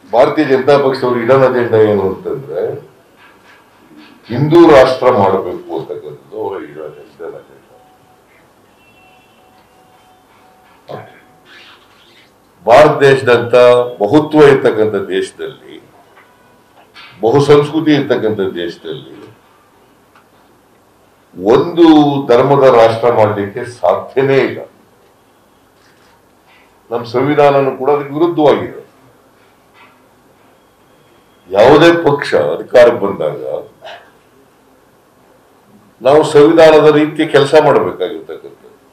ಭಾರತೀಯ ಜನತಾ ಪಕ್ಷದವರು ಇಡನ್ ಅಜೆಂಡಾ ಏನು ಅಂತಂದ್ರೆ ಹಿಂದೂ ರಾಷ್ಟ್ರ ಮಾಡಬೇಕು ಅಂತಕ್ಕಂಥದ್ದು ಅವರ ಇಡನ್ ಅಜೆಂಡಾ ಭಾರತ ದೇಶದಂತ ಬಹುತ್ವ ಇರ್ತಕ್ಕಂಥ ದೇಶದಲ್ಲಿ ಬಹುಸಂಸ್ಕೃತಿ ಇರ್ತಕ್ಕಂಥ ದೇಶದಲ್ಲಿ ಒಂದು ಧರ್ಮದ ರಾಷ್ಟ್ರ ಮಾಡಲಿಕ್ಕೆ ಸಾಧ್ಯನೇ ಇಲ್ಲ ನಮ್ಮ ಸಂವಿಧಾನನೂ ಕೂಡ ಅದಕ್ಕೆ ವಿರುದ್ಧವಾಗಿದೆ ಯಾವುದೇ ಪಕ್ಷ ಅಧಿಕಾರಕ್ಕೆ ಬಂದಾಗ ನಾವು ಸಂವಿಧಾನದ ರೀತಿ ಕೆಲಸ ಮಾಡಬೇಕಾಗಿರ್ತಕ್ಕಂಥದ್ದು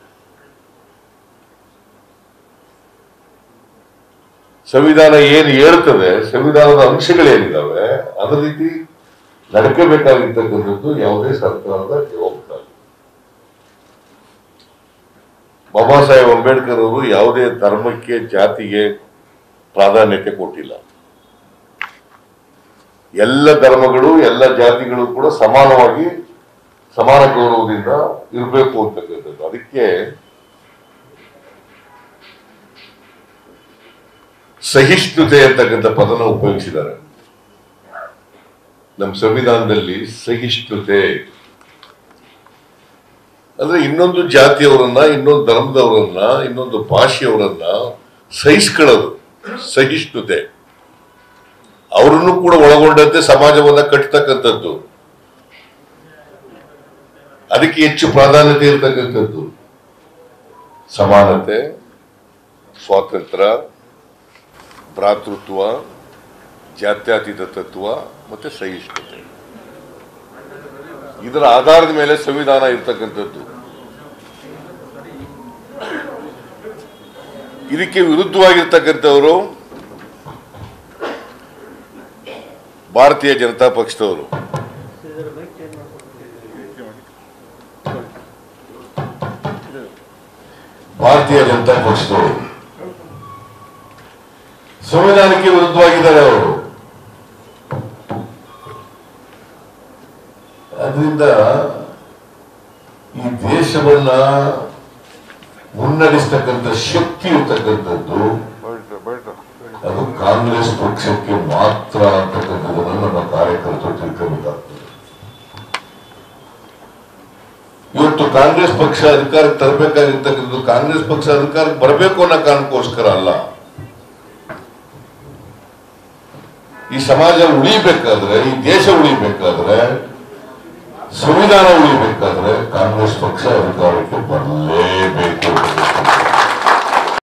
ಸಂವಿಧಾನ ಏನು ಹೇಳ್ತದೆ ಸಂವಿಧಾನದ ಅಂಶಗಳೇನಿದಾವೆ ಅದ್ರ ರೀತಿ ನಡ್ಕೋಬೇಕಾಗಿರ್ತಕ್ಕಂಥದ್ದು ಯಾವುದೇ ಸರ್ಕಾರದ ಜವಾಬ್ದಾರಿ ಬಾಬಾ ಸಾಹೇಬ್ ಅಂಬೇಡ್ಕರ್ ಅವರು ಯಾವುದೇ ಧರ್ಮಕ್ಕೆ ಜಾತಿಗೆ ಪ್ರಾಧಾನ್ಯತೆ ಕೊಟ್ಟಿಲ್ಲ ಎಲ್ಲ ಧರ್ಮಗಳು ಎಲ್ಲ ಜಾತಿಗಳು ಕೂಡ ಸಮಾನವಾಗಿ ಸಮಾನ ಗೌರವದಿಂದ ಇರಬೇಕು ಅಂತಕ್ಕಂಥದ್ದು ಅದಕ್ಕೆ ಸಹಿಷ್ಣುತೆ ಅಂತಕ್ಕಂಥ ಪದನ ಉಪಯೋಗಿಸಿದ್ದಾರೆ ನಮ್ಮ ಸಂವಿಧಾನದಲ್ಲಿ ಸಹಿಷ್ಣುತೆ ಅಂದ್ರೆ ಇನ್ನೊಂದು ಜಾತಿಯವರನ್ನ ಇನ್ನೊಂದು ಧರ್ಮದವರನ್ನ ಇನ್ನೊಂದು ಭಾಷೆಯವರನ್ನ ಸಹಿಸ್ಕೊಳ್ಳೋದು ಸಹಿಷ್ಣುತೆ ಅವರನ್ನು ಕೂಡ ಒಳಗೊಂಡಂತೆ ಸಮಾಜವನ್ನ ಕಟ್ಟತಕ್ಕಂಥದ್ದು ಅದಕ್ಕೆ ಹೆಚ್ಚು ಪ್ರಾಧಾನ್ಯತೆ ಇರತಕ್ಕಂಥದ್ದು ಸಮಾನತೆ ಸ್ವಾತಂತ್ರ್ಯ ಭ್ರಾತೃತ್ವ ಜಾತ್ಯತೀತ ತತ್ವ ಮತ್ತೆ ಸಹಿಷ್ಣುತೆ ಇದರ ಆಧಾರದ ಮೇಲೆ ಸಂವಿಧಾನ ಇರ್ತಕ್ಕಂಥದ್ದು ಇದಕ್ಕೆ ವಿರುದ್ಧವಾಗಿರ್ತಕ್ಕಂಥವರು ಭಾರತೀಯ ಜನತಾ ಪಕ್ಷದವರು ಭಾರತೀಯ ಜನತಾ ಪಕ್ಷದವರು ಸಂವಿಧಾನಕ್ಕೆ ವಿರುದ್ಧವಾಗಿದ್ದಾರೆ ಅವರು ಅದರಿಂದ ಈ ದೇಶವನ್ನ ಮುನ್ನಡೆಸ್ತಕ್ಕಂಥ ಶಕ್ತಿ ಇರ್ತಕ್ಕಂಥದ್ದು ಅದು ಕಾಂಗ್ರೆಸ್ ಪಕ್ಷಕ್ಕೆ ಮಾತ್ರ ಅಂತಕ್ಕಂಥದ್ದನ್ನು ನಮ್ಮ ಕಾರ್ಯಕರ್ತರು ತಿಳ್ಕೋಬೇಕಾಗ್ತದೆ ಇವತ್ತು ಕಾಂಗ್ರೆಸ್ ಪಕ್ಷ ಅಧಿಕಾರಕ್ಕೆ ತರಬೇಕಾಗಿರ್ತಕ್ಕಂಥದ್ದು ಕಾಂಗ್ರೆಸ್ ಪಕ್ಷ ಅಧಿಕಾರಕ್ಕೆ ಬರಬೇಕು ಅನ್ನೋ ಕಾರಣಕ್ಕೋಸ್ಕರ ಅಲ್ಲ ಈ ಸಮಾಜ ಉಳಿಬೇಕಾದ್ರೆ ಈ ದೇಶ ಉಳಿಬೇಕಾದ್ರೆ ಸಂವಿಧಾನ ಉಳಿಬೇಕಾದ್ರೆ ಕಾಂಗ್ರೆಸ್ ಪಕ್ಷ ಅಧಿಕಾರಕ್ಕೆ ಬರಲೇ